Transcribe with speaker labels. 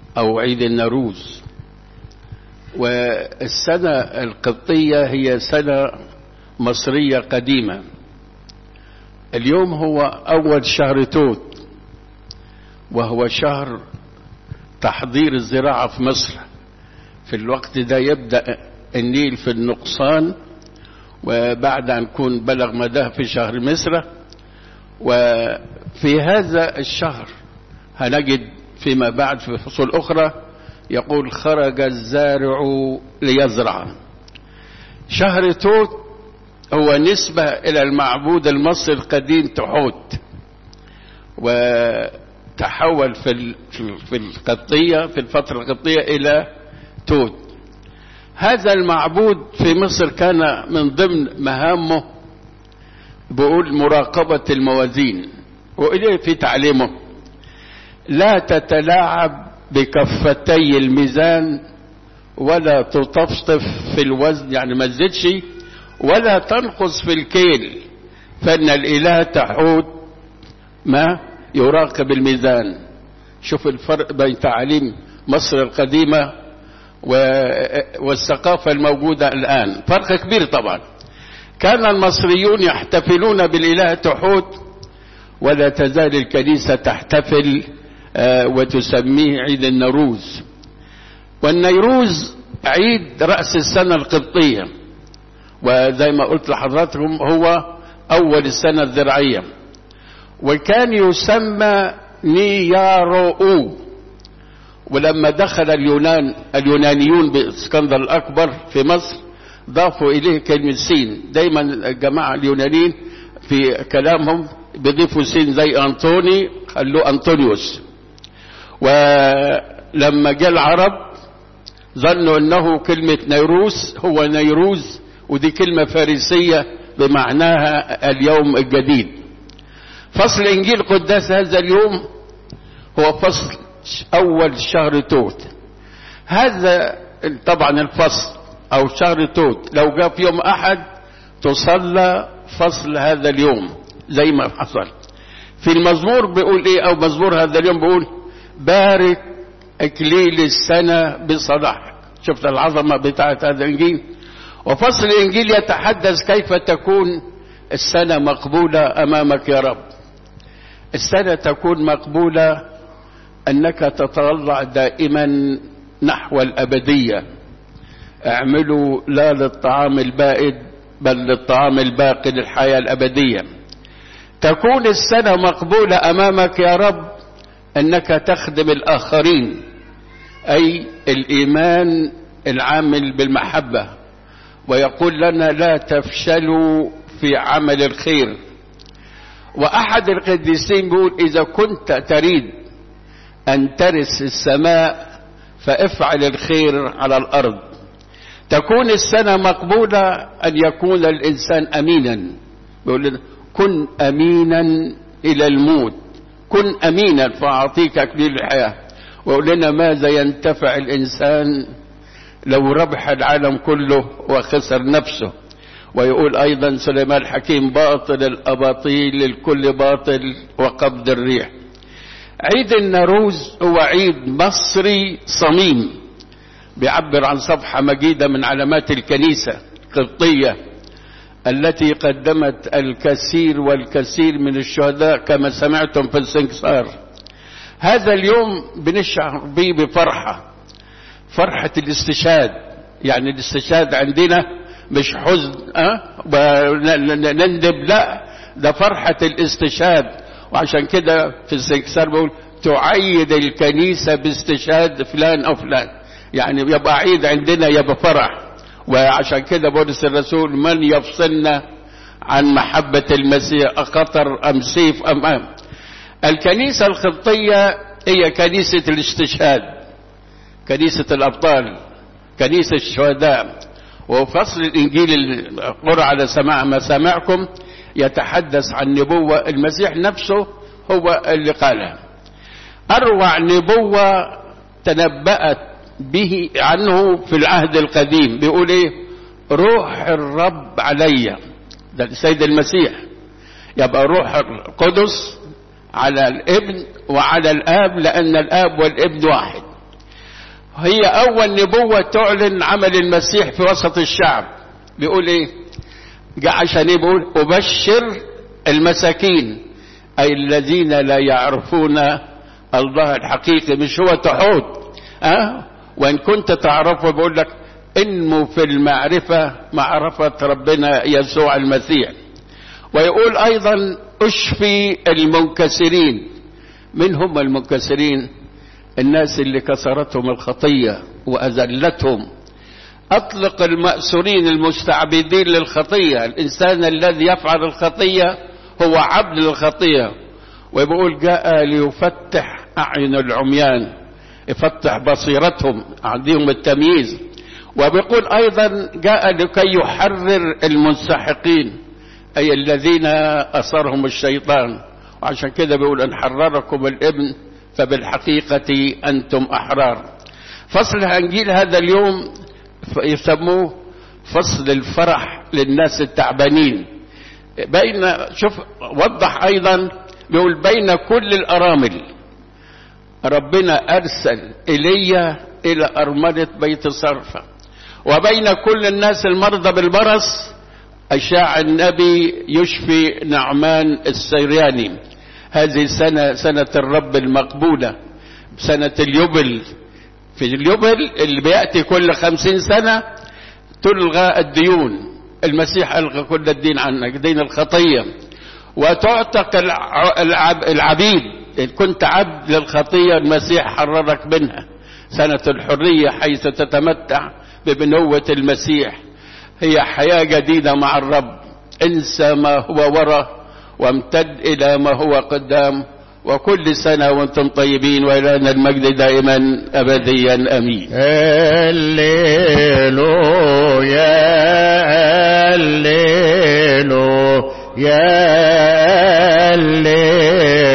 Speaker 1: أو عيد النوروز والسنة القبطية هي سنة مصرية قديمة اليوم هو أول شهر توت وهو شهر تحضير الزراعة في مصر في الوقت ده يبدأ النيل في النقصان وبعد أن يكون بلغ مداه في شهر مصر وفي هذا الشهر هنجد فيما بعد في فصول أخرى يقول خرج الزارع ليزرع شهر توت هو نسبة إلى المعبود المصري القديم تحوت وتحول في في القبطية في الفترة القبطية إلى توت هذا المعبود في مصر كان من ضمن مهامه بقول مراقبة الموازين وإليه في تعليمه لا تتلاعب بكفتي الميزان ولا تطفطف في الوزن يعني ما تزيدش ولا تنقص في الكيل فإن الإله تحوت ما يراقب الميزان شوف الفرق بين تعاليم مصر القديمة والثقافة الموجودة الآن فرق كبير طبعا كان المصريون يحتفلون بالإله تحوت ولا تزال الكنيسة تحتفل وتسميه عيد النوروز والنيروز عيد رأس السنة القبطية وزي ما قلت لحضراتكم هو أول السنة الزراعية وكان يسمى نيارو ولما دخل اليونان اليونانيون باسكندر الأكبر في مصر ضافوا إليه كلمة سين دايما الجماعة اليونانيين في كلامهم بيضيفوا سين زي أنطوني خلوه أنطونيوس ولما جاء العرب ظنوا أنه كلمة نيروس هو نيروز ودي كلمة فارسية بمعناها اليوم الجديد فصل إنجيل قداس هذا اليوم هو فصل أول شهر توت هذا طبعا الفصل أو شهر توت لو جاء في يوم أحد تصلى فصل هذا اليوم زي ما حصل في المزمور بيقول إيه أو مزمور هذا اليوم بيقول بارك إكليل السنة بصلاح شفت العظمة بتاعت هذا الإنجيل وفصل الإنجيل يتحدث كيف تكون السنة مقبولة أمامك يا رب السنة تكون مقبولة أنك تتطلع دائما نحو الأبدية اعملوا لا للطعام البائد بل للطعام الباقي للحياة الأبدية تكون السنة مقبولة أمامك يا رب أنك تخدم الآخرين أي الإيمان العامل بالمحبة ويقول لنا لا تفشلوا في عمل الخير وأحد القديسين بيقول إذا كنت تريد أن ترث السماء فافعل الخير على الأرض تكون السنة مقبولة أن يكون الإنسان أمينا بيقول لنا كن أمينا إلى الموت كن أمينا فأعطيك أكليل الحياة ويقول لنا ماذا ينتفع الإنسان لو ربح العالم كله وخسر نفسه ويقول أيضا سليمان الحكيم باطل الأباطيل الكل باطل وقبض الريح عيد النوروز هو عيد مصري صميم بيعبر عن صفحة مجيدة من علامات الكنيسة القبطية التي قدمت الكثير والكثير من الشهداء كما سمعتم في السنكسار هذا اليوم بنشعر به بفرحة فرحة الاستشهاد يعني الاستشهاد عندنا مش حزن أه؟ نندب لا ده فرحة الاستشهاد وعشان كده في السنكسار بقول تعيد الكنيسة باستشهاد فلان أو فلان يعني يبقى عيد عندنا يبقى فرح وعشان كده بولس الرسول من يفصلنا عن محبة المسيح أقطر أم سيف أم أم الكنيسة الخطية هي كنيسة الاستشهاد كنيسة الأبطال كنيسة الشهداء وفصل الإنجيل القرى على سماع مسامعكم يتحدث عن نبوة المسيح نفسه هو اللي قالها أروع نبوة تنبأت به عنه في العهد القديم بيقول ايه روح الرب علي ده السيد المسيح يبقى روح القدس على الابن وعلى الاب لان الاب والابن واحد هي أول نبوة تعلن عمل المسيح في وسط الشعب بيقول إيه جاء عشان إيه بيقول أبشر المساكين أي الذين لا يعرفون الله الحقيقي مش هو تحوت أه؟ وإن كنت تعرفه بيقول لك انمو في المعرفة معرفة ربنا يسوع المسيح ويقول أيضا أشفي المنكسرين من هم المنكسرين الناس اللي كسرتهم الخطية وأذلتهم أطلق المأسورين المستعبدين للخطية الإنسان الذي يفعل الخطية هو عبد للخطية ويقول جاء ليفتح أعين العميان يفتح بصيرتهم عندهم التمييز وبيقول أيضا جاء لكي يحرر المنسحقين أي الذين أصرهم الشيطان وعشان كده بيقول أن حرركم الابن فبالحقيقة أنتم أحرار فصل إنجيل هذا اليوم يسموه فصل الفرح للناس التعبانين بين شوف وضح أيضا بيقول بين كل الأرامل ربنا أرسل إلي إلى أرملة بيت صرفة وبين كل الناس المرضى بالبرص أشاع النبي يشفي نعمان السيرياني هذه سنة سنة الرب المقبولة سنة اليوبل في اليوبل اللي بيأتي كل خمسين سنة تلغى الديون المسيح ألغى كل الدين عنك دين الخطية وتعتق العبيد إن كنت عبد للخطية المسيح حررك منها سنة الحرية حيث تتمتع ببنوة المسيح هي حياة جديدة مع الرب انسى ما هو وراء وامتد إلى ما هو قدام وكل سنة وانتم طيبين وإلهنا المجد دائما أبديا أمين
Speaker 2: هللو يا هللو يا